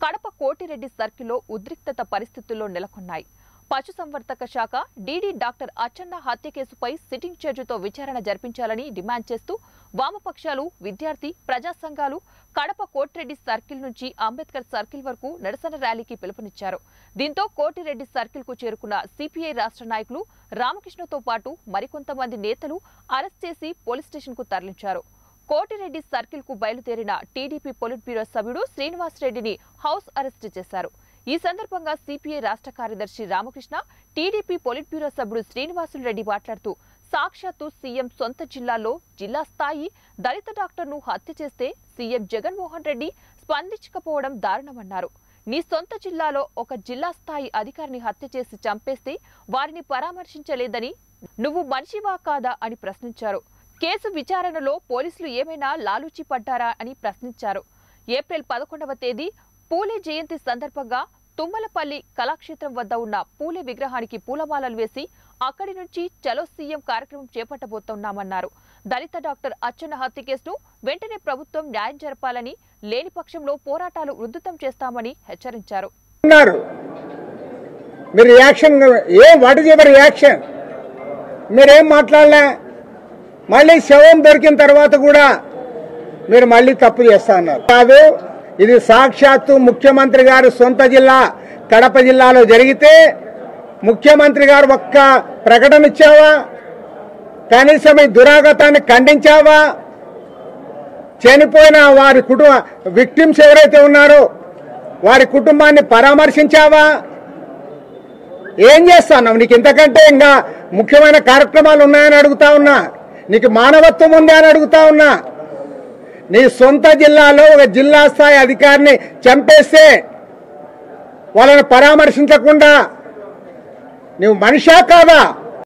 కడప కోటిరెడ్డి సర్కిల్లో ఉద్రిక్తత పరిస్థితుల్లో నెలకొన్నాయి పశుసంవర్ధక శాఖ డీడీ డాక్టర్ అచ్చన్న హత్య కేసుపై సిట్టింగ్ జడ్జితో విచారణ జరిపించాలని డిమాండ్ చేస్తూ వామపక్షాలు విద్యార్థి ప్రజా సంఘాలు కడప కోటిరెడ్డి సర్కిల్ నుంచి అంబేద్కర్ సర్కిల్ వరకు నిరసన ర్యాలీకి పిలుపునిచ్చారు దీంతో కోటిరెడ్డి సర్కిల్ కు చేరుకున్న సిపిఐ రాష్ట్ర నాయకులు రామకృష్ణతో పాటు మరికొంతమంది నేతలు అరెస్ట్ చేసి పోలీస్ స్టేషన్ కు తరలించారు కోటిరెడ్డి సర్కిల్ కు బయలుదేరిన టీడీపీ పొలిట్ బ్యూరో సభ్యుడు శ్రీనివాస్ రెడ్డిని హౌస్ అరెస్ట్ చేశారు ఈ సందర్భంగా సిపిఐ రాష్ట్ర కార్యదర్శి రామకృష్ణ టీడీపీ పొలిట్ బ్యూరో సభ్యుడు శ్రీనివాసులు రెడ్డి మాట్లాడుతూ సాక్షాత్తు సీఎం సొంత జిల్లాలో జిల్లా స్థాయి దళిత డాక్టర్ను హత్య చేస్తే సీఎం జగన్మోహన్ రెడ్డి స్పందించకపోవడం దారుణమన్నారు నీ సొంత జిల్లాలో ఒక జిల్లా స్థాయి అధికారిని హత్య చేసి చంపేస్తే వారిని పరామర్శించలేదని నువ్వు మనిషివా కాదా అని ప్రశ్నించారు కేసు విచారణలో పోలీసులు ఏమైనా లాలూచి పడ్డారా అని ప్రశ్నించారు ఏప్రిల్ పదకొండవ తేదీ పూలే జయంతి సందర్భంగా తుమ్మలపల్లి కళాక్షేత్రం వద్ద ఉన్న పూలే విగ్రహానికి పూలమాలలు వేసి అక్కడి నుంచి చలో సీఎం కార్యక్రమం చేపట్టబోతున్నామన్నారు దళిత డాక్టర్ అచ్చెన్న హత్య కేసును వెంటనే ప్రభుత్వం న్యాయం జరపాలని లేని పక్షంలో పోరాటాలు ఉధృతం చేస్తామని హెచ్చరించారు ఉన్నారు మీరు రియాక్షన్ ఏం వాట్ ఇస్ యువర్ రియాక్షన్ మీరేం మాట్లాడలే మళ్ళీ శవం దొరికిన తర్వాత కూడా మీరు మళ్ళీ తప్పు చేస్తా ఉన్నారు కాదు ఇది సాక్షాత్తు ముఖ్యమంత్రి గారు సొంత జిల్లా కడప జిల్లాలో జరిగితే ముఖ్యమంత్రి గారు ఒక్క ప్రకటన ఇచ్చావా కనీసం ఈ దురాగతాన్ని ఖండించావా చనిపోయిన వారి కుటుంబ విక్టిమ్స్ ఎవరైతే ఉన్నారో వారి కుటుంబాన్ని పరామర్శించావా ఏం చేస్తావు నీకు ఇంతకంటే ఇంకా ముఖ్యమైన కార్యక్రమాలు ఉన్నాయని అడుగుతా ఉన్నా నీకు మానవత్వం ఉందా అని అడుగుతా ఉన్నా నీ సొంత జిల్లాలో ఒక జిల్లా స్థాయి అధికారిని చంపేస్తే వాళ్ళని పరామర్శించకుండా నువ్వు మనిషా కాదా